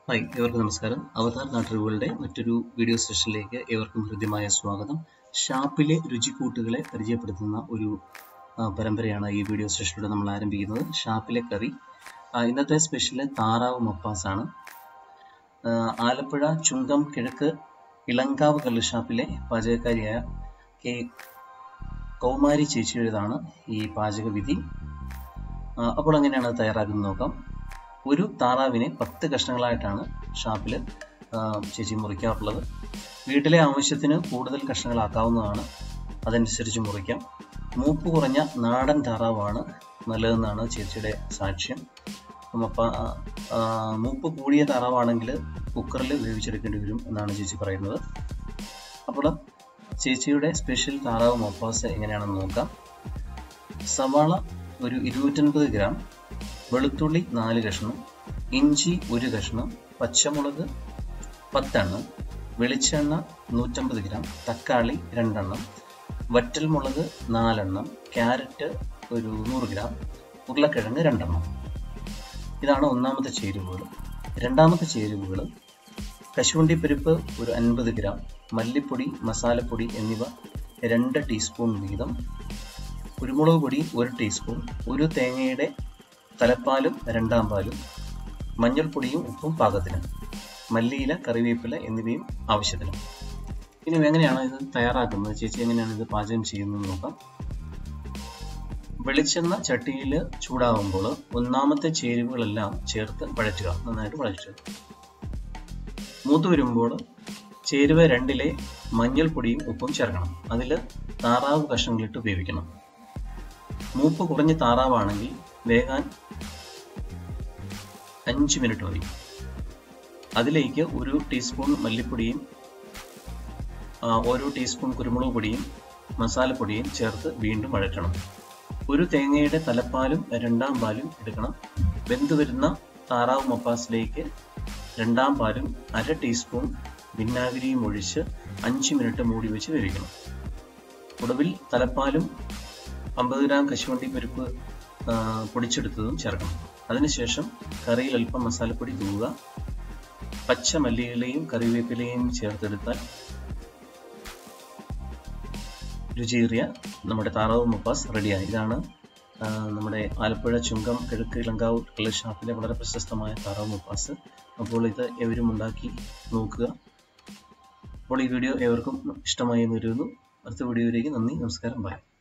hi ഏവർക്കും നമസ്കാരം അവതാർ നാട്ടറിവുകളുടെ മറ്റൊരു വീഡിയോ സെഷനിലേക്ക് ഏവർക്കും ഹൃദ്യമായ സ്വാഗതം ഷാപ്പിലെ രുചിക്കൂട്ടുകളെ പരിചയപ്പെടുത്തുന്ന ഒരു ആ, പരമ്പരയാണ് ഈ വീഡിയോ സെഷനിലൂടെ നമ്മൾ ആരംഭിക്കുന്നത് ഷാപ്പിലെ കറി ആ, ഇന്നത്തെ സ്പെഷ്യൽ താറാവ് മപ്പാസാണ് ആ, ആലപ്പുഴ ചുങ്കം കിഴക്ക് ഇളങ്കാവ് കള്ളുഷാപ്പിലെ പാചകക്കാരിയായ കെ കൗമാരി ചേച്ചിയുടേതാണ് ഈ പാചകവിധി ആ, അപ്പോൾ എങ്ങനെയാണ് അത് തയ്യാറാക്കുന്നത് നോക്കാം ഒരു താറാവിനെ പത്ത് കഷ്ണങ്ങളായിട്ടാണ് ഷാപ്പിൽ ചേച്ചി മുറിക്കാറുള്ളത് വീട്ടിലെ ആവശ്യത്തിന് കൂടുതൽ കഷ്ണങ്ങളാക്കാവുന്നതാണ് അതനുസരിച്ച് മുറിക്കാം മൂപ്പ് കുറഞ്ഞ നാടൻ താറാവാണ് നല്ലതെന്നാണ് ചേച്ചിയുടെ സാക്ഷ്യം അപ്പം ആ, മൂപ്പ് കൂടിയ താറാവാണെങ്കിൽ കുക്കറിൽ വേവിച്ചെടുക്കേണ്ടി വരും എന്നാണ് ചേച്ചി പറയുന്നത് അപ്പോൾ ചേച്ചിയുടെ സ്പെഷ്യൽ താറാവ് മൊപ്പാസ് എങ്ങനെയാണെന്ന് നോക്കാം സവാള ഒരു ഇരുന്നൂറ്റൻപത് ഗ്രാം വെളുത്തുള്ളി നാല് കഷ്ണം ഇഞ്ചി ഒരു കഷ്ണം പച്ചമുളക് പത്തെണ്ണം വെളിച്ചെണ്ണ നൂറ്റമ്പത് ഗ്രാം തക്കാളി രണ്ടെണ്ണം വറ്റൽമുളക് നാലെണ്ണം ക്യാരറ്റ് ഒരു നൂറ് ഗ്രാം ഉരുളക്കിഴങ്ങ് രണ്ടെണ്ണം ഇതാണ് ഒന്നാമത്തെ ചേരുവകൾ രണ്ടാമത്തെ ചേരുവകൾ കശുവണ്ടിപ്പരിപ്പ് ഒരു അൻപത് ഗ്രാം മല്ലിപ്പൊടി മസാലപ്പൊടി എന്നിവ രണ്ട് ടീസ്പൂൺ വീതം കുരുമുളക് പൊടി ഒരു ടീസ്പൂൺ ഒരു തേങ്ങയുടെ തലപ്പാലും രണ്ടാം പാലും മഞ്ഞൾപ്പൊടിയും ഉപ്പും പാകത്തിന് മല്ലിയില കറിവേപ്പില എന്നിവയും ആവശ്യത്തിന് ഇനി എങ്ങനെയാണ് ഇത് തയ്യാറാക്കുന്നത് ചേച്ചി എങ്ങനെയാണ് ഇത് പാചകം ചെയ്യുന്നത് നോക്കാം വെളിച്ചെണ്ണ ചട്ടിയിൽ ചൂടാകുമ്പോൾ ഒന്നാമത്തെ ചേരുവകളെല്ലാം ചേർത്ത് വഴറ്റുക നന്നായിട്ട് വഴറ്റുക മൂത്ത് വരുമ്പോൾ ചേരുവ രണ്ടിലെ മഞ്ഞൾപ്പൊടിയും ഉപ്പും ചേർക്കണം അതിൽ താറാവ് കഷ്ണങ്ങളിട്ട് വേവിക്കണം മൂപ്പ് കുറഞ്ഞ താറാവാണെങ്കിൽ വേകാൻ അഞ്ച് മിനിറ്റ് മതി അതിലേക്ക് ഒരു ടീസ്പൂൺ മല്ലിപ്പൊടിയും ആ, ഓരോ ടീസ്പൂൺ കുരുമുളക് പൊടിയും മസാലപ്പൊടിയും ചേർത്ത് വീണ്ടും വഴറ്റണം ഒരു തേങ്ങയുടെ തലപ്പാലും രണ്ടാം പാലും എടുക്കണം വെന്ത് വരുന്ന താറാവ് മപ്പാസിലേക്ക് രണ്ടാം പാലും അര ടീസ്പൂൺ വിനാഗിരിയും ഒഴിച്ച് അഞ്ച് മിനിറ്റ് മൂടി വെച്ച് വേവിക്കണം ഒടുവിൽ തലപ്പാലും അമ്പത് ഗ്രാം കശുവണ്ടി പരിപ്പ് ആ, പൊടിച്ചെടുത്തതും ചേർക്കണം അതിനുശേഷം കറിയിൽ അല്പം മസാലപ്പൊടി തൂവുക പച്ച മല്ലിയിലയും കറിവേപ്പിലയും ചേർത്തെടുത്താൽ രുചിയേറിയ നമ്മുടെ താറാവ് മുപ്പാസ് റെഡിയായി ഇതാണ് ആ, നമ്മുടെ ആലപ്പുഴ ചുങ്കം കിഴക്ക് ഇളങ്കാവ് കള്ള് ഷാപ്പിലെ വളരെ പ്രശസ്തമായ താറാവ് മുപ്പാസ് അപ്പോൾ ഇത് എവരും ഉണ്ടാക്കി നോക്കുക അപ്പോൾ ഈ വീഡിയോ ഏവർക്കും ഇഷ്ടമായി എന്ന് കരുതുന്നു അടുത്ത വീഡിയോയിലേക്ക് നന്ദി നമസ്കാരം ബൈ